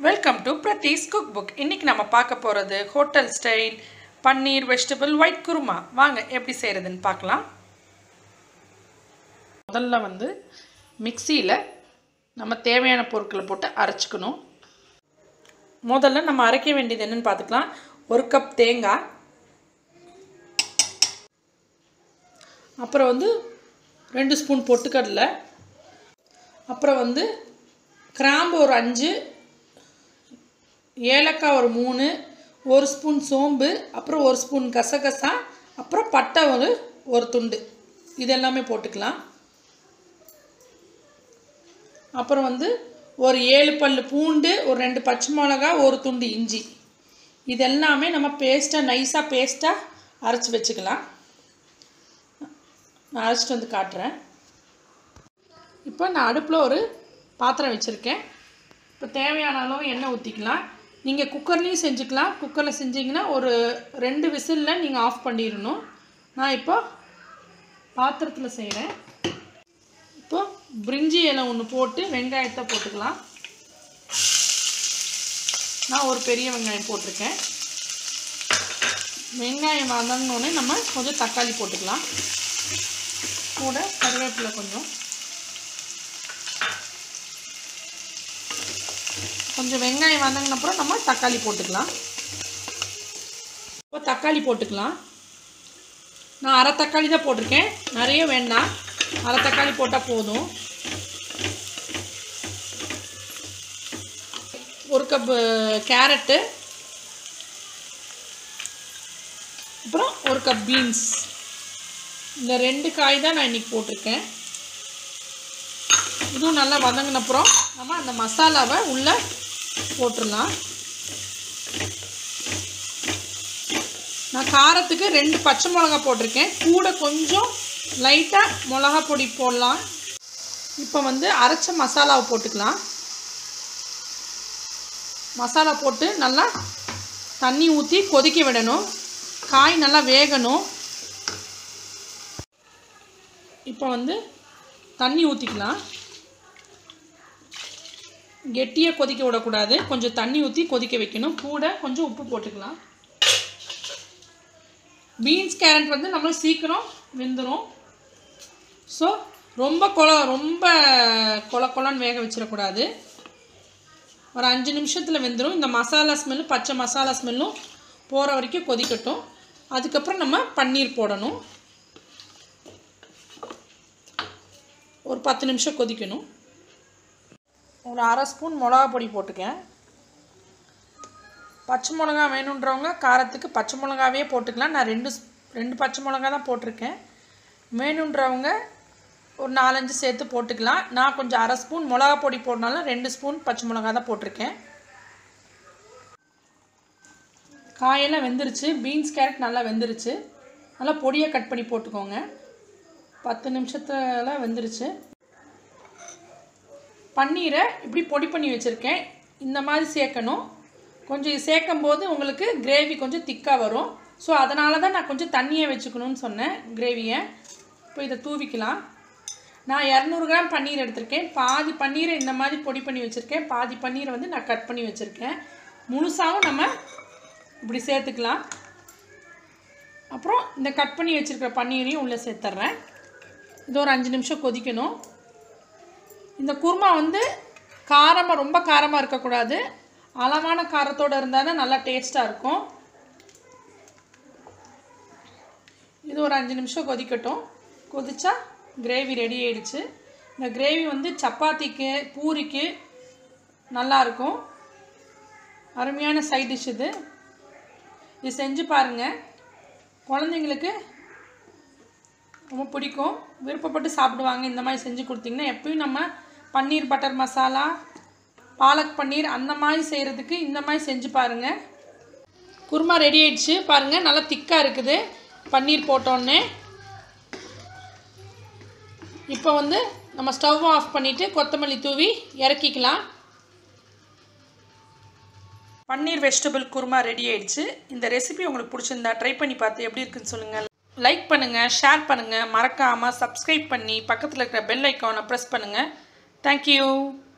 welcome to பிரதீஸ் cook book இன்றைக்கி நம்ம பார்க்க போகிறது hotel style paneer vegetable white kurma வாங்க எப்படி செய்கிறதுன்னு பார்க்கலாம் முதல்ல வந்து மிக்சியில் நம்ம தேவையான பொருட்களை போட்டு அரைச்சிக்கணும் முதல்ல நம்ம அரைக்க வேண்டியது என்னன்னு பார்த்துக்கலாம் ஒரு கப் தேங்காய் அப்புறம் வந்து ரெண்டு ஸ்பூன் பொட்டுக்கடலை அப்புறம் வந்து கிராம்பு ஒரு அஞ்சு ஏலக்காய் ஒரு மூணு ஒரு ஸ்பூன் சோம்பு அப்புறம் ஒரு ஸ்பூன் கசகசா அப்புறம் பட்டை ஒரு ஒரு துண்டு இது எல்லாமே போட்டுக்கலாம் அப்புறம் வந்து ஒரு ஏழு பல் பூண்டு ஒரு ரெண்டு பச்சை மிளகா ஒரு துண்டு இஞ்சி இது எல்லாமே நம்ம பேஸ்ட்டாக நைஸாக பேஸ்ட்டாக அரைச்சி வச்சுக்கலாம் நான் அரைச்சிட்டு வந்து காட்டுறேன் இப்போ நான் அடுப்பில் ஒரு பாத்திரம் வச்சுருக்கேன் இப்போ தேவையான அளவு எண்ணெய் ஊற்றிக்கலாம் நீங்கள் குக்கர்லேயும் செஞ்சுக்கலாம் குக்கரில் செஞ்சிங்கன்னா ஒரு ரெண்டு விசிலில் நீங்கள் ஆஃப் பண்ணிடணும் நான் இப்போ பாத்திரத்தில் செய்கிறேன் இப்போ பிரிஞ்சி இலை ஒன்று போட்டு வெங்காயத்தை போட்டுக்கலாம் நான் ஒரு பெரிய வெங்காயம் போட்டிருக்கேன் வெங்காயம் வதங்கினோடனே நம்ம கொஞ்சம் தக்காளி போட்டுக்கலாம் கூட கருவேப்பிலை கொஞ்சம் கொஞ்சம் வெங்காயம் வதங்கின அப்புறம் நம்ம தக்காளி போட்டுக்கலாம் இப்போ தக்காளி போட்டுக்கலாம் நான் அரை தக்காளி தான் போட்டிருக்கேன் நிறைய வேண்டாம் அரை தக்காளி போட்டால் போதும் ஒரு கப் கேரட்டு அப்புறம் ஒரு கப் பீன்ஸ் இந்த ரெண்டு காய் தான் நான் இன்றைக்கி போட்டிருக்கேன் இதுவும் நல்லா வதங்கினப்புறம் நம்ம அந்த மசாலாவை உள்ளே போட்டுடலாம் நான் காரத்துக்கு ரெண்டு பச்சை மிளகா போட்டிருக்கேன் கூட கொஞ்சம் லைட்டாக மிளகா பொடி போடலாம் இப்போ வந்து அரைச்ச மசாலாவை போட்டுக்கலாம் மசாலா போட்டு நல்லா தண்ணி ஊற்றி கொதிக்க விடணும் காய் நல்லா வேகணும் இப்போ வந்து தண்ணி ஊற்றிக்கலாம் கெட்டியாக கொதிக்க விடக்கூடாது கொஞ்சம் தண்ணி ஊற்றி கொதிக்க வைக்கணும் கூட கொஞ்சம் உப்பு போட்டுக்கலாம் பீன்ஸ் கேரட் வந்து நம்ம சீக்கிரம் வெந்துடும் ஸோ ரொம்ப கொல ரொம்ப கொல கொலன்னு வேக வச்சிடக்கூடாது ஒரு அஞ்சு நிமிஷத்தில் வெந்துடும் இந்த மசாலா ஸ்மெல்லு பச்சை மசாலா ஸ்மெல்லும் போகிற வரைக்கும் கொதிக்கட்டும் அதுக்கப்புறம் நம்ம பன்னீர் போடணும் ஒரு பத்து நிமிஷம் கொதிக்கணும் ஒரு அரை ஸ்பூன் மிளகா பொடி போட்டுக்கேன் பச்சை மிளகா வேணுன்றவங்க காரத்துக்கு பச்சை மிளகாவே போட்டுக்கலாம் நான் ரெண்டு ரெண்டு பச்சை மிளகா தான் போட்டிருக்கேன் வேணுன்றவங்க ஒரு நாலஞ்சு சேர்த்து போட்டுக்கலாம் நான் கொஞ்சம் அரை ஸ்பூன் மிளகா பொடி போடனாலும் ரெண்டு ஸ்பூன் பச்சை மிளகா தான் போட்டிருக்கேன் காயெல்லாம் வெந்துருச்சு பீன்ஸ் கேரட் நல்லா வெந்துருச்சு நல்லா பொடியாக கட் பண்ணி போட்டுக்கோங்க பத்து நிமிஷத்தில் வெந்துருச்சு பன்னீரை இப்படி பொடி பண்ணி வச்சுருக்கேன் இந்த மாதிரி சேர்க்கணும் கொஞ்சம் சேர்க்கும் போது உங்களுக்கு கிரேவி கொஞ்சம் திக்காக வரும் ஸோ அதனால தான் நான் கொஞ்சம் தண்ணியை வச்சுக்கணும்னு சொன்னேன் கிரேவியை இப்போ இதை தூவிக்கலாம் நான் இரநூறு கிராம் பன்னீர் எடுத்திருக்கேன் பாதி பன்னீரை இந்த மாதிரி பொடி பண்ணி வச்சுருக்கேன் பாதி பன்னீரை வந்து நான் கட் பண்ணி வச்சுருக்கேன் முழுசாகவும் நம்ம இப்படி சேர்த்துக்கலாம் அப்புறம் இந்த கட் பண்ணி வச்சுருக்கிற பன்னீரையும் உள்ளே சேர்த்துட்றேன் இது ஒரு அஞ்சு நிமிஷம் கொதிக்கணும் இந்த குருமா வந்து காரமாக ரொம்ப காரமாக இருக்கக்கூடாது அளவான காரத்தோடு இருந்தால் தான் நல்லா டேஸ்ட்டாக இருக்கும் இது ஒரு அஞ்சு நிமிஷம் கொதிக்கட்டும் கொதிச்சா கிரேவி ரெடி ஆயிடுச்சு இந்த கிரேவி வந்து சப்பாத்திக்கு பூரிக்கு நல்லாயிருக்கும் அருமையான சைட் டிஷ் இது இது செஞ்சு பாருங்கள் குழந்தைங்களுக்கு ரொம்ப பிடிக்கும் விருப்பப்பட்டு சாப்பிடுவாங்க இந்த மாதிரி செஞ்சு கொடுத்தீங்கன்னா எப்பயும் நம்ம பன்னீர் பட்டர் மசாலா பாலக் பன்னீர் அந்த மாதிரி செய்கிறதுக்கு இந்த மாதிரி செஞ்சு பாருங்கள் குருமா ரெடி ஆயிடுச்சு பாருங்கள் நல்லா திக்காக இருக்குது பன்னீர் போட்டோன்னே இப்போ வந்து நம்ம ஸ்டவ் ஆஃப் பண்ணிவிட்டு கொத்தமல்லி தூவி இறக்கிக்கலாம் பன்னீர் வெஜிடபிள் குருமா ரெடி ஆயிடுச்சு இந்த ரெசிபி உங்களுக்கு பிடிச்சிருந்தா ட்ரை பண்ணி பார்த்து எப்படி இருக்குன்னு சொல்லுங்கள் லைக் பண்ணுங்கள் ஷேர் பண்ணுங்கள் மறக்காமல் சப்ஸ்கிரைப் பண்ணி பக்கத்தில் இருக்கிற பெல் ஐக்கானை ப்ரெஸ் பண்ணுங்கள் தேங்க்யூ